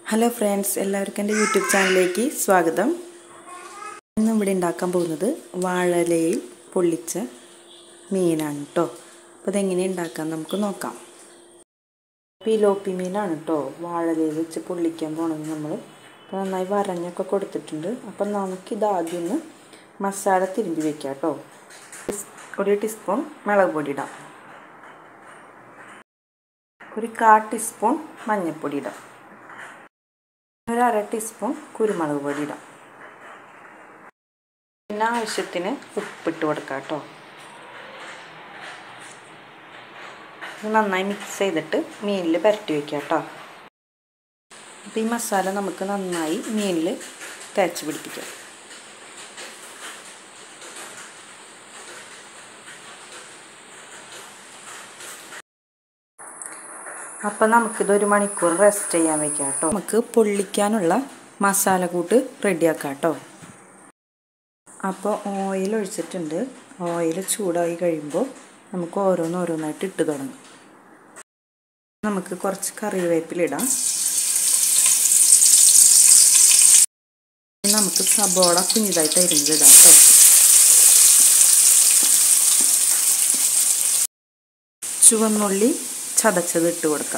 hello friends എല്ലാവർക്കും എൻ്റെ YouTube ചാനലിലേക്ക് സ്വാഗതം ഇന്ന് ഇവിടെ ഉണ്ടാക്കാൻ പോകുന്നത് വാഴലയിൽ പൊള്ളിച്ച മീനാണ് കേട്ടോ അപ്പോൾ അതെങ്ങനെ ഉണ്ടാക്കാൻ നമുക്ക് നോക്കാം പിലോപ്പി മീനാണ് കേട്ടോ വാഴലയിൽ വെച്ച് പൊള്ളിക്കാൻ പോണത് നമ്മൾ അപ്പോൾ നന്നായി വരഞ്ഞൊക്കെ കൊടുത്തിട്ടുണ്ട് അപ്പം നമുക്കിത് ആദ്യം ഒന്ന് മസാല തിരുമ്പി വെക്കാം കേട്ടോ ഒരു ടീസ്പൂൺ മുളക് പൊടി ഇടാം ഒരു കാ ടീസ്പൂൺ മഞ്ഞൾപ്പൊടി ഇടാം ഒരു അര ടീസ്പൂൺ കുരുമുളക് പൊടി ഇടാം പിന്നെ ആവശ്യത്തിന് ഉപ്പിട്ട് കൊടുക്കാം കേട്ടോ നന്നായി മിക്സ് ചെയ്തിട്ട് മീനിൽ പുരട്ടി വയ്ക്കാം കേട്ടോ അപ്പോൾ ഈ മസാല നമുക്ക് നന്നായി മീനിൽ തേച്ച് പിടിപ്പിക്കാം അപ്പം നമുക്കിത് ഒരു മണിക്കൂർ റെസ്റ്റ് ചെയ്യാൻ വെക്കാം കേട്ടോ നമുക്ക് പൊള്ളിക്കാനുള്ള മസാല കൂട്ട് റെഡിയാക്കാം കേട്ടോ അപ്പോൾ ഓയിൽ ഒഴിച്ചിട്ടുണ്ട് ഓയിൽ ചൂടായി കഴിയുമ്പോൾ നമുക്ക് ഓരോന്നോരോന്നായിട്ട് ഇട്ട് തുടങ്ങും നമുക്ക് കുറച്ച് കറിവേപ്പിലിടാം നമുക്ക് സബോള കുഞ്ഞിതായിട്ട് അരിഞ്ഞിടാം കേട്ടോ ചുവന്നുള്ളി ചതച്ചത് ഇട്ട് കൊടുക്കാം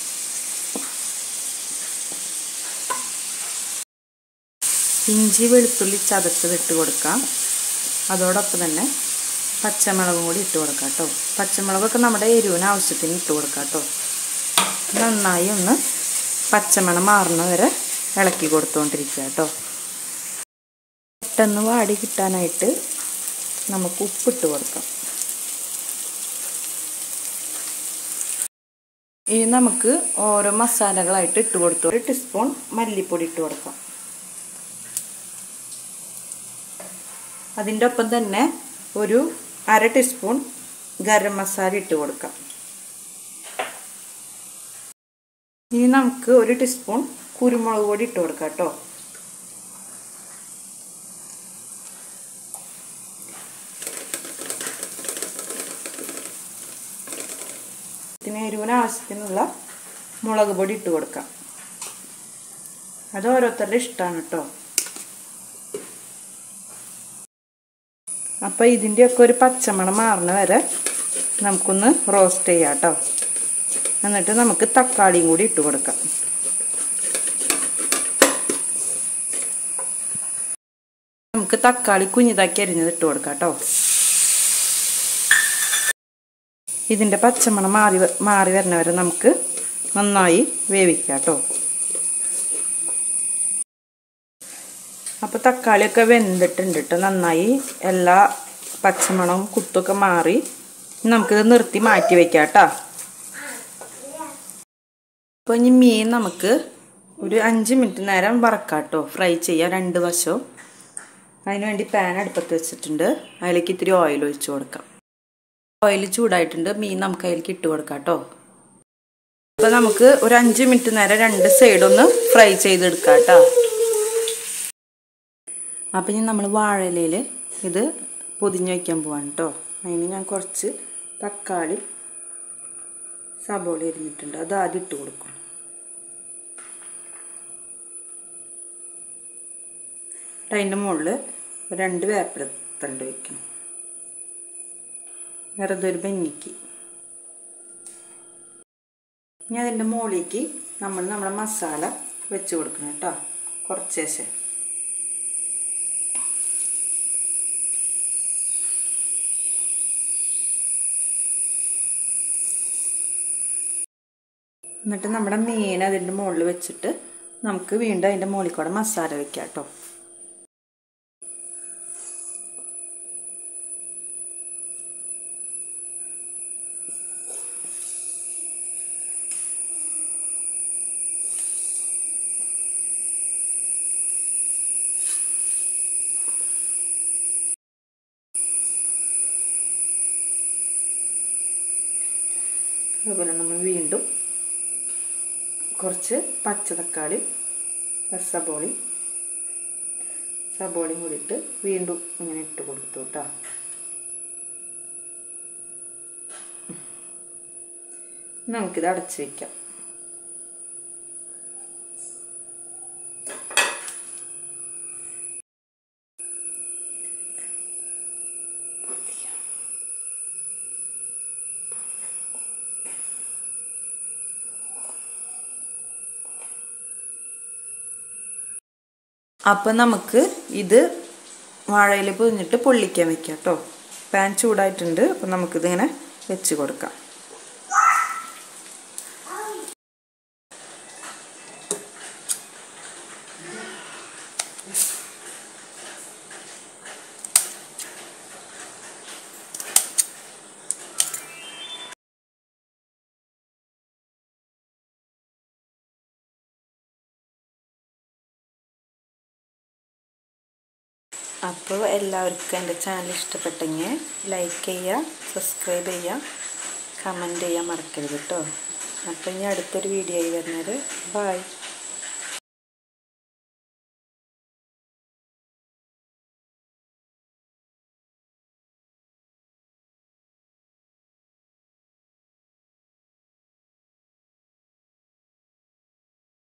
ഇഞ്ചി വെളുത്തുള്ളി ചതച്ചത് ഇട്ട് കൊടുക്കാം അതോടൊപ്പം തന്നെ പച്ചമുളകും കൂടി ഇട്ട് കൊടുക്കാം കേട്ടോ പച്ചമുളകൊക്കെ നമ്മുടെ എരിവിന് ആവശ്യത്തിന് ഇട്ട് കൊടുക്കാം കേട്ടോ നന്നായി ഒന്ന് പച്ചമണം മാറുന്ന വരെ ഇളക്കി കൊടുത്തുകൊണ്ടിരിക്കുക കേട്ടോ പെട്ടെന്ന് വാടി കിട്ടാനായിട്ട് നമുക്ക് ഉപ്പിട്ട് കൊടുക്കാം ഇനി നമുക്ക് ഓരോ മസാലകളായിട്ട് ഇട്ട് കൊടുത്തു ഒരു ടീസ്പൂൺ മല്ലിപ്പൊടി ഇട്ട് കൊടുക്കാം അതിൻ്റെ ഒപ്പം തന്നെ ഒരു അര ടീസ്പൂൺ ഗരം മസാല ഇട്ട് കൊടുക്കാം ഇനി നമുക്ക് ഒരു ടീസ്പൂൺ കുരുമുളക് പൊടി ഇട്ട് കൊടുക്കാം കേട്ടോ ഇതിന് എരിവിന് ആവശ്യത്തിനുള്ള മുളക് പൊടി ഇട്ട് കൊടുക്കാം അത് ഓരോരുത്തരുടെ ഇഷ്ടമാണ് കേട്ടോ അപ്പോൾ ഇതിൻ്റെയൊക്കെ ഒരു പച്ചമണം മാറുന്ന വരെ നമുക്കൊന്ന് റോസ്റ്റ് ചെയ്യാം കേട്ടോ എന്നിട്ട് നമുക്ക് തക്കാളിയും കൂടി ഇട്ട് കൊടുക്കാം നമുക്ക് തക്കാളി കുഞ്ഞിതാക്കി അരിഞ്ഞത് ഇട്ട് കൊടുക്കാം കേട്ടോ ഇതിൻ്റെ പച്ചമണം മാറി മാറി വരുന്നവരെ നമുക്ക് നന്നായി വേവിക്കാം കേട്ടോ അപ്പോൾ തക്കാളിയൊക്കെ വെന്തിട്ടുണ്ട് കേട്ടോ നന്നായി എല്ലാ പച്ചമണവും കുത്തൊക്കെ മാറി നമുക്കിത് നിർത്തി മാറ്റി വെക്കാം കേട്ടോ അപ്പോൾ ഇനി മീൻ നമുക്ക് ഒരു അഞ്ച് മിനിറ്റ് നേരം വറക്കാം കേട്ടോ ഫ്രൈ ചെയ്യാം രണ്ട് വശവും അതിന് വേണ്ടി പാൻ അടുപ്പത്ത് വെച്ചിട്ടുണ്ട് അതിലേക്ക് ഇത്തിരി ഓയിൽ ഒഴിച്ചു കൊടുക്കാം ഓയിൽ ചൂടായിട്ടുണ്ട് മീൻ നമുക്ക് അതിലേക്ക് ഇട്ട് കൊടുക്കാം കേട്ടോ അപ്പോൾ നമുക്ക് ഒരു അഞ്ച് മിനിറ്റ് നേരം രണ്ട് സൈഡൊന്ന് ഫ്രൈ ചെയ്തെടുക്കാം കേട്ടോ അപ്പം ഇനി നമ്മൾ വാഴയിലയിൽ ഇത് പൊതിഞ്ഞ് വയ്ക്കാൻ പോവാണ് കേട്ടോ അതിന് ഞാൻ കുറച്ച് തക്കാളി സബോള എരിഞ്ഞിട്ടുണ്ട് അത് ആദ്യം ഇട്ട് കൊടുക്കും അതിൻ്റെ മുകളിൽ രണ്ട് വേപ്പിലത്തണ്ട് വയ്ക്കണം വെറുതെ ഒരു ഭംഗിക്ക് ഇനി അതിൻ്റെ മുകളിലേക്ക് നമ്മൾ നമ്മുടെ മസാല വെച്ച് കൊടുക്കണം കേട്ടോ കുറച്ച് ശേഷം എന്നിട്ട് നമ്മുടെ മീൻ അതിൻ്റെ മുകളിൽ വെച്ചിട്ട് നമുക്ക് വീണ്ടും അതിൻ്റെ മുകളിൽ കൂടെ മസാല വെക്കാം കേട്ടോ അതുപോലെ നമ്മൾ വീണ്ടും കുറച്ച് പച്ച തക്കാളി സബോളി സബോളയും കൂടി ഇട്ട് വീണ്ടും ഇങ്ങനെ ഇട്ട് കൊടുത്തു കേട്ടോ നമുക്കിത് അടച്ച് വയ്ക്കാം അപ്പം നമുക്ക് ഇത് വാഴയിൽ പൊതിഞ്ഞിട്ട് പൊള്ളിക്കാൻ വെക്കാം കേട്ടോ പാൻ ചൂടായിട്ടുണ്ട് അപ്പം നമുക്കിതിങ്ങനെ വെച്ച് കൊടുക്കാം അപ്പോൾ എല്ലാവർക്കും എൻ്റെ ചാനൽ ഇഷ്ടപ്പെട്ടെങ്കിൽ ലൈക്ക് ചെയ്യുക സബ്സ്ക്രൈബ് ചെയ്യുക കമൻറ്റ് ചെയ്യാൻ മറക്കരുത് കേട്ടോ അപ്പോൾ ഇനി അടുത്തൊരു വീഡിയോ ആയി വരുന്നത് ബൈ